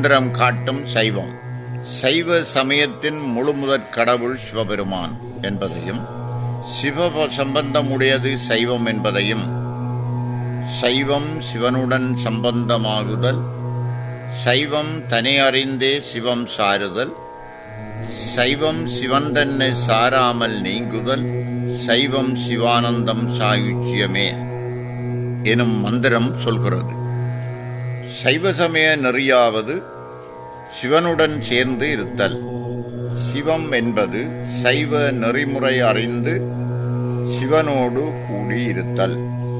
இம்மந்திரம் காட்டும் சைவம் சைவ சமயத்தின் முழுமுதற் கடவுள் சிவபெருமான் என்பதையும் சிவ சம்பந்தமுடையது சைவம் என்பதையும் சைவம் சிவனுடன் சம்பந்தமாகுதல் சைவம் தனி அறிந்தே சிவம் சாருதல் சைவம் சிவன் தன்னை சாராமல் நீங்குதல் சைவம் சிவானந்தம் சாயுச்சியமே எனும் மந்திரம் சொல்கிறது சைவ சமய நெறியாவது சிவனுடன் சேர்ந்து இருத்தல் சிவம் என்பது சைவ நெறிமுறை அறிந்து சிவனோடு கூடியிருத்தல்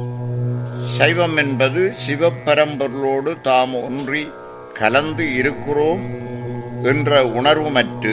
சைவம் என்பது சிவப்பரம்பொருளோடு தாம் ஒன்றி கலந்து இருக்கிறோம் என்ற உணர்வுமற்று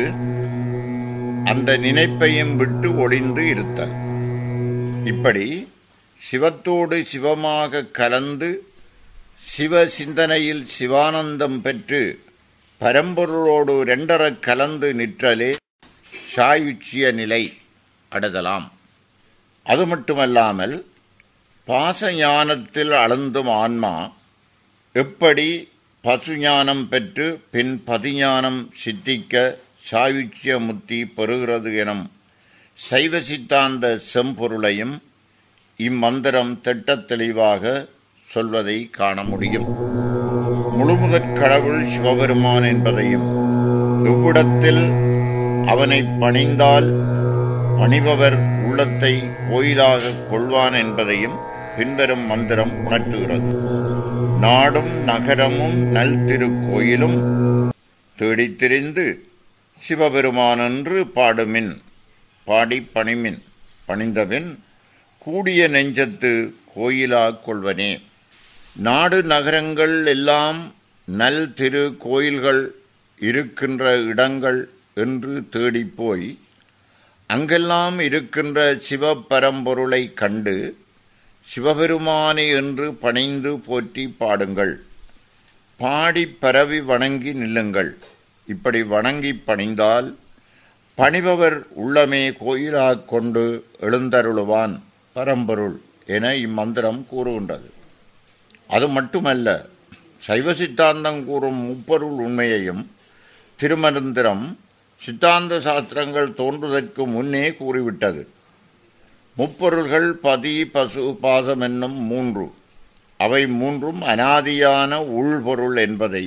அந்த நினைப்பையும் விட்டு ஒளிந்து இருத்தல் இப்படி சிவத்தோடு சிவமாக கலந்து சிவ சிந்தனையில் சிவானந்தம் பெற்று பரம்பொருளோடு ரெண்டரக் கலந்து நிற்றலே சாயுச்சிய நிலை அடைதலாம் அது மட்டுமல்லாமல் பாச ஞானத்தில் அளந்தும் ஆன்மா எப்படி பசுஞானம் பெற்று பின் பதிஞானம் சித்திக்க சாயுச்சிய முத்தி பெறுகிறது எனும் சைவ சித்தாந்த செம்பொருளையும் இம்மந்திரம் திட்டத் தெளிவாக சொல்வதை காண முடியும் முழுமுதற் கடவுள் சிவபெருமான் என்பதையும் இவ்விடத்தில் அவனை பணிந்தால் பணிபவர் உள்ளத்தை கோயிலாக கொள்வான் என்பதையும் பின்வரும் மந்திரம் உணர்த்துகிறது நாடும் நகரமும் நல் திருக்கோயிலும் தேடித் திரிந்து சிவபெருமானென்று பாடுமின் பாடி பணிமின் பணிந்தபின் கூடிய நெஞ்சத்து கோயிலாக் கொள்வனே நாடு நகரங்கள் எல்லாம் நல் திரு கோயில்கள் இருக்கின்ற இடங்கள் என்று தேடிப்போய் அங்கெல்லாம் இருக்கின்ற சிவபரம்பொருளை கண்டு சிவபெருமானே என்று பணிந்து போற்றி பாடுங்கள் பாடி பரவி வணங்கி நில்லுங்கள் இப்படி வணங்கி பணிந்தால் பணிபவர் உள்ளமே கோயிலாக் கொண்டு எழுந்தருளுவான் பரம்பொருள் என இம்மந்திரம் கூறுகின்றது அது மட்டுமல்ல சைவ சித்தாந்தம் கூறும் முப்பொருள் உண்மையையும் திருமந்திரம் சித்தாந்த சாஸ்திரங்கள் தோன்றுவதற்கு முன்னே கூறிவிட்டது முப்பொருள்கள் பதி பசு பாசம் என்னும் மூன்று அவை மூன்றும் அனாதியான உள்பொருள் என்பதை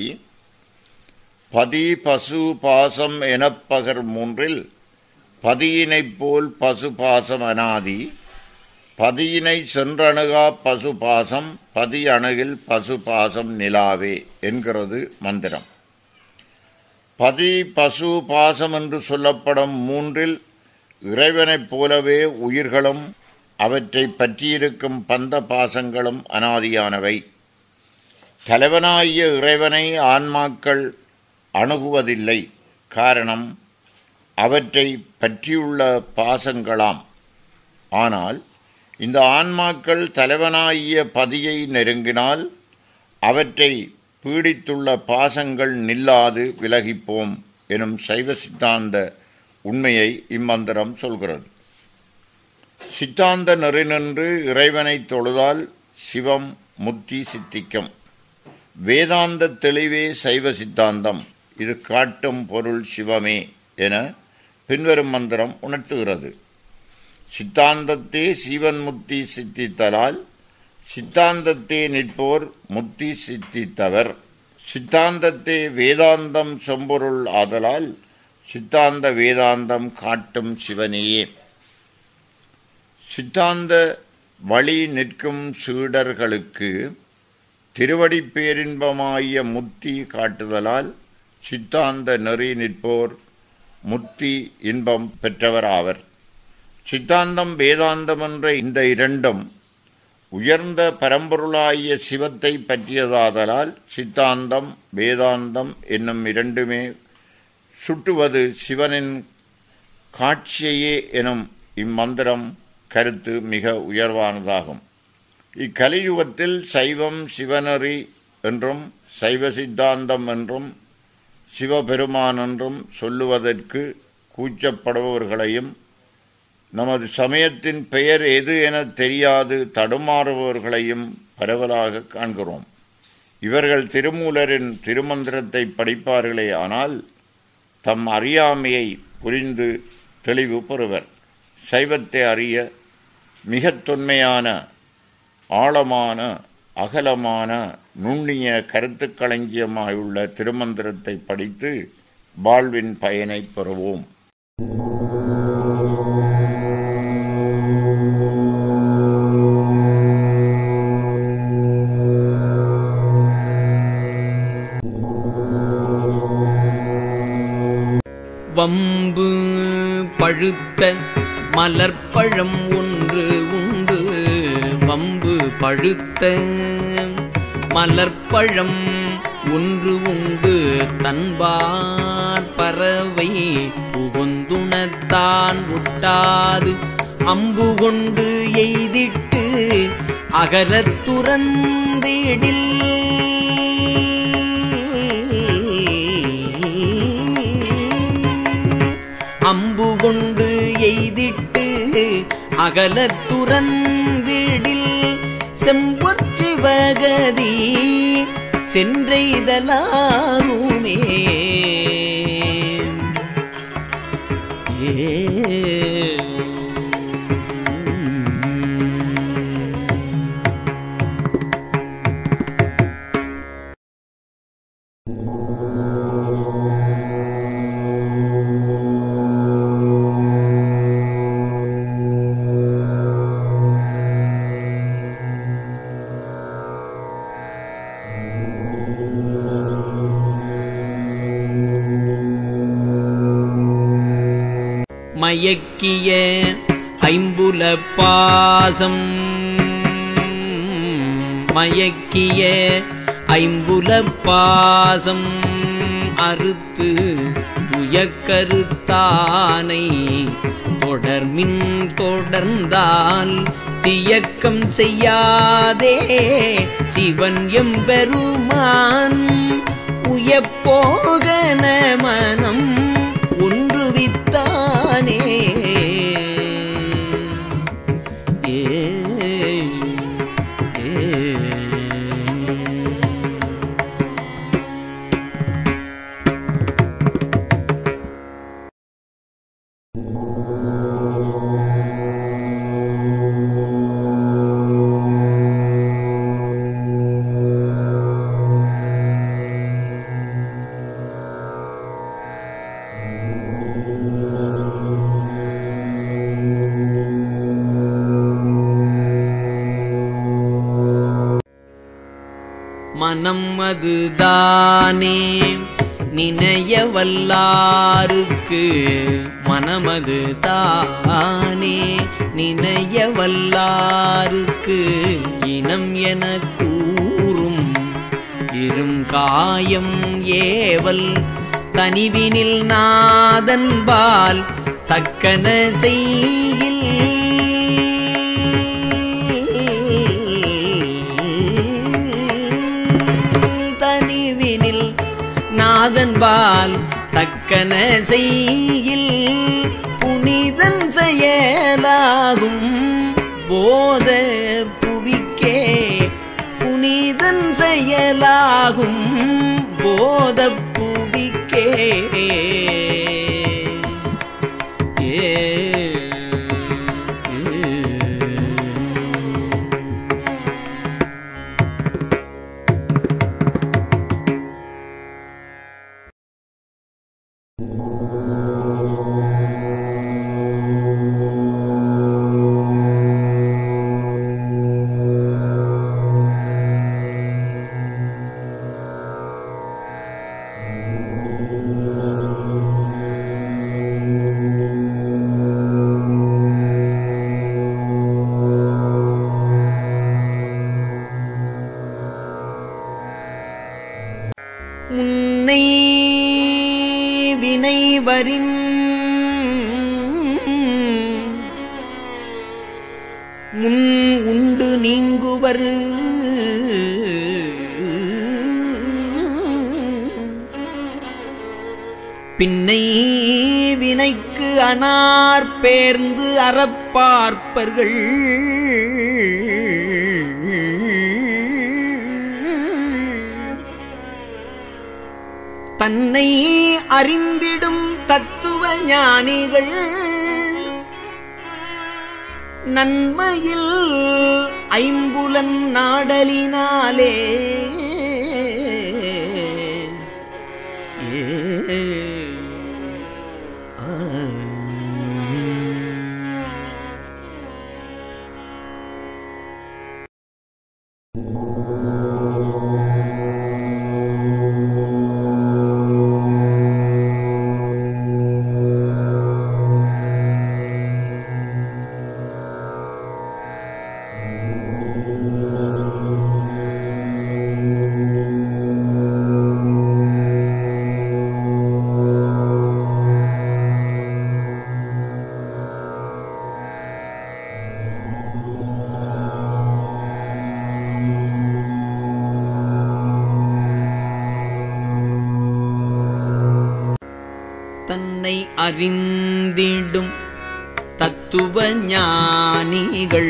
பதி பசு பாசம் எனப்பகர் மூன்றில் பதியினைப் போல் பசு பாசம் அனாதி பதியினை சென்றணுகா பசு பாசம் பதி அணுகில் பசு பாசம் நிலாவே என்கிறது மந்திரம் பதி பசு பாசம் என்று சொல்லப்படும் மூன்றில் இறைவனைப் போலவே உயிர்களும் அவற்றை பற்றியிருக்கும் பந்த பாசங்களும் அனாதியானவை தலைவனாகிய இறைவனை ஆன்மாக்கள் அணுகுவதில்லை காரணம் அவற்றை பற்றியுள்ள பாசங்களாம் ஆனால் இந்த ஆன்மாக்கள் தலைவனாகிய பதியை நெருங்கினால் அவற்றை பீடித்துள்ள பாசங்கள் நில்லாது விலகிப்போம் எனும் சைவ சித்தாந்த உண்மையை இம்மந்திரம் சொல்கிறது சித்தாந்த நெறி நின்று இறைவனை தொழுதால் சிவம் முத்தி சித்திக்கும் வேதாந்த தெளிவே சைவ சித்தாந்தம் இது காட்டும் பொருள் சிவமே என பின்வரும் மந்திரம் உணர்த்துகிறது சித்தாந்தத்தே சீவன் முத்தி சித்தித்தலால் சித்தாந்தத்தே நிற்போர் முத்தி சித்தித்தவர் சித்தாந்தத்தே வேதாந்தம் செம்பொருள் ஆதலால் சித்தாந்த வேதாந்தம் காட்டும் சிவனையே சித்தாந்த வழி நிற்கும் சீடர்களுக்கு திருவடி பேரின்பமாகிய முத்தி காட்டுதலால் சித்தாந்த நெறி நிற்போர் முத்தி இன்பம் பெற்றவர் ஆவர் சித்தாந்தம் வேதாந்தம் என்ற இந்த இரண்டும் உயர்ந்த பரம்பொருளாகிய சிவத்தை பற்றியதாதலால் சித்தாந்தம் வேதாந்தம் என்னும் இரண்டுமே சுட்டுவது சிவனின் காட்சியையே எனும் இம்மந்திரம் கருத்து மிக உயர்வானதாகும் இக்கலியுகத்தில் சைவம் சிவனறி என்றும் சைவ சித்தாந்தம் என்றும் சிவபெருமான் என்றும் சொல்லுவதற்கு கூச்சப்படுபவர்களையும் நமது சமயத்தின் பெயர் எது என தெரியாது தடுமாறுபவர்களையும் பரவலாக காண்கிறோம் இவர்கள் திருமூலரின் திருமந்திரத்தை படிப்பார்களே ஆனால் தம் அறியாமையை புரிந்து தெளிவு பெறுவர் சைவத்தை அறிய மிகத் தொன்மையான ஆழமான அகலமான நுண்ணிய கருத்துக்களஞ்சியமாயுள்ள திருமந்திரத்தை படித்து வாழ்வின் பயனை பெறுவோம் வம்பு பழுத்த மலர்ப்பழம் ஒன்று உண்டு வம்பு பழுத்த மலர்ப்பழம் ஒன்று உண்டு தன்பார் பறவை புகுந்துணத்தான் ஒட்டாது அம்பு கொண்டு எய்திட்டு அகலத் துறந்திடில் அம்பு கொண்டு எய்திட்டு அகலத் துறந்திடில் செம்பொற்சிவகதி சென்றெய்தலாகுமே ஏ மயக்கிய ஐம்புல பாசம் மயக்கிய ஐம்புல பாசம் அறுத்து துயக்கருத்தானை தொடர்மின் தொடர்ந்தால் தியக்கம் செய்யாதே சிவன் எம்பெருமான் உயப்போகன மனம் ஒன்றுவித்தானே ஏ ஏ மனம் அதுதானே நினைய வல்லாருக்கு மனமது தானே நினைய வல்லாருக்கு இனம் என கூறும் இரும் காயம் ஏவல் தனிவினில் நாதன்பால் தக்கன செய்யில் தனிவினில் நாதன்பால் தக்கன செய்யில் புனிதன் செயலாகும் போத புவிக்கே புனிதன் செயலாகும் போத புவிக்கே ஏ முன்னை வினைவரின் முன் உண்டு நீங்குவர் பின்னை வினைக்கு அனார் பேர்ந்து அறப்பார்ப்பர்கள் தன்னை அறிந்திடும் தத்துவ ஞானிகள் நன்மையில் ஐம்புலன் நாடலினாலே ஏ ஆ. தன்னை அறிந்திடும் தத்துவ ஞானிகள்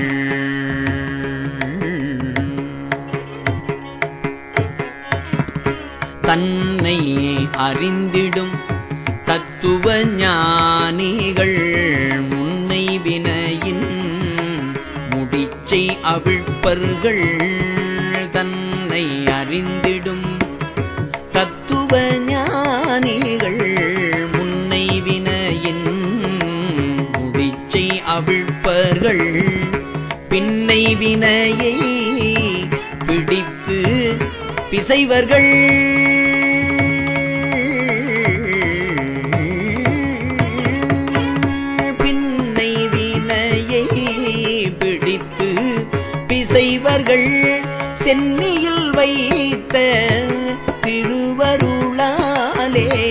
தன்னை அறிந்திடும் தத்துவ ஞானிகள் முன்னை வினையின் முடிச்சை அவிழ்ப்பர்கள் தன்னை அறிந்திடும் தத்துவ ஞானிகள் முன்னை வினையின் முடிச்சை அவிழ்ப்பர்கள் பின்னை வினையை பிடித்து பிசைவர்கள் பின்னை வினையை பிடித்து பிசைவர்கள் சென்னியில் வைத்த திருவருளாலே